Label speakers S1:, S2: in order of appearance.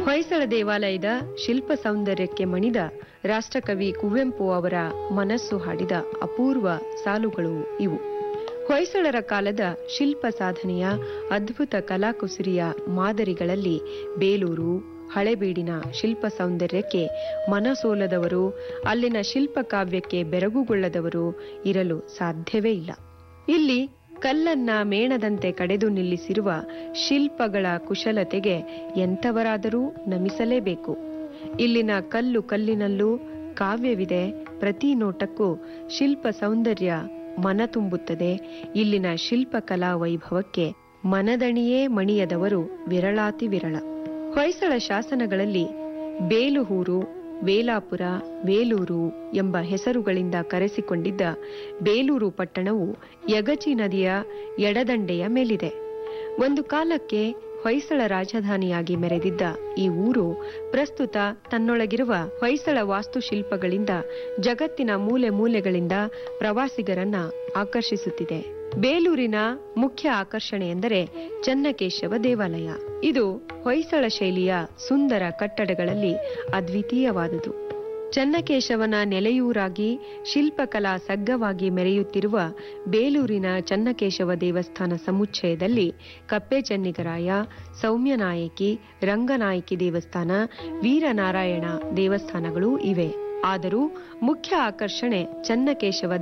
S1: ಹೊಯ್ಸಳ ದೇವಾಲಯದ ಶಿಲ್ಪ ಸೌಂದರ್ಯಕ್ಕೆ ಮಣಿದ ರಾಷ್ಟ್ರಕವಿ ಕುವೆಂಪು ಅವರ ಮನಸ್ಸು ಹಾಡಿದ ಅಪೂರ್ವ ಸಾಲುಗಳು ಇವು ಹೊಯ್ಸಳರ ಕಾಲದ ಶಿಲ್ಪ ಸಾಧನೆಯ ಅದ್ಭುತ ಕಲಾಕುಸುರಿಯ ಮಾದರಿಗಳಲ್ಲಿ ಬೇಲೂರು ಹಳೆಬೀಡಿನ ಶಿಲ್ಪ ಸೌಂದರ್ಯಕ್ಕೆ ಮನಸೋಲದವರು ಅಲ್ಲಿನ ಶಿಲ್ಪಕಾವ್ಯಕ್ಕೆ ಬೆರಗುಗೊಳ್ಳದವರು ಇರಲು ಸಾಧ್ಯವೇ ಇಲ್ಲ ಇಲ್ಲಿ ಕಲ್ಲನ್ನ ಮೇಣದಂತೆ ಕಡೆದು ನಿಲ್ಲಿಸಿರುವ ಶಿಲ್ಪಗಳ ಕುಶಲತೆಗೆ ಎಂಥವರಾದರೂ ನಮಿಸಲೇಬೇಕು ಇಲ್ಲಿನ ಕಲ್ಲು ಕಲ್ಲಿನಲ್ಲೂ ಕಾವ್ಯವಿದೆ ಪ್ರತಿ ನೋಟಕ್ಕೂ ಶಿಲ್ಪ ಸೌಂದರ್ಯ ಮನ ತುಂಬುತ್ತದೆ ಇಲ್ಲಿನ ಶಿಲ್ಪಕಲಾ ವೈಭವಕ್ಕೆ ಮನದಣಿಯೇ ಮಣಿಯದವರು ವಿರಳಾತಿ ವಿರಳ ಹೊಯ್ಸಳ ಶಾಸನಗಳಲ್ಲಿ ಬೇಲುಹೂರು ವೇಲಾಪುರ ಬೇಲೂರು ಎಂಬ ಹೆಸರುಗಳಿಂದ ಕರೆಸಿಕೊಂಡಿದ್ದ ಬೇಲೂರು ಪಟ್ಟಣವು ಯಗಚಿ ನದಿಯ ಎಡದಂಡೆಯ ಮೇಲಿದೆ ಒಂದು ಕಾಲಕ್ಕೆ ಹೊಯ್ಸಳ ರಾಜಧಾನಿಯಾಗಿ ಮೆರೆದಿದ್ದ ಈ ಊರು ಪ್ರಸ್ತುತ ತನ್ನೊಳಗಿರುವ ಹೊಯ್ಸಳ ವಾಸ್ತುಶಿಲ್ಪಗಳಿಂದ ಜಗತ್ತಿನ ಮೂಲೆ ಮೂಲೆಗಳಿಂದ ಪ್ರವಾಸಿಗರನ್ನ ಆಕರ್ಷಿಸುತ್ತಿದೆ ಬೇಲೂರಿನ ಮುಖ್ಯ ಆಕರ್ಷಣೆ ಎಂದರೆ ಚನ್ನಕೇಶವ ದೇವಾಲಯ ಇದು ಹೊಯ್ಸಳ ಶೈಲಿಯ ಸುಂದರ ಕಟ್ಟಡಗಳಲ್ಲಿ ಅದ್ವಿತೀಯವಾದುದು ಚನ್ನಕೇಶವನ ನೆಲೆಯೂರಾಗಿ ಶಿಲ್ಪಕಲಾ ಸಗ್ಗವಾಗಿ ಮೆರೆಯುತ್ತಿರುವ ಬೇಲೂರಿನ ಚನ್ನಕೇಶವ ದೇವಸ್ಥಾನ ಸಮುಚ್ಚಯದಲ್ಲಿ ಕಪ್ಪೆ ಚೆನ್ನಿಗರಾಯ ಸೌಮ್ಯನಾಯಕಿ ರಂಗನಾಯಕಿ ದೇವಸ್ಥಾನ ವೀರನಾರಾಯಣ ದೇವಸ್ಥಾನಗಳೂ ಇವೆ ಆದರೂ ಮುಖ್ಯ ಆಕರ್ಷಣೆ ಚನ್ನಕೇಶವ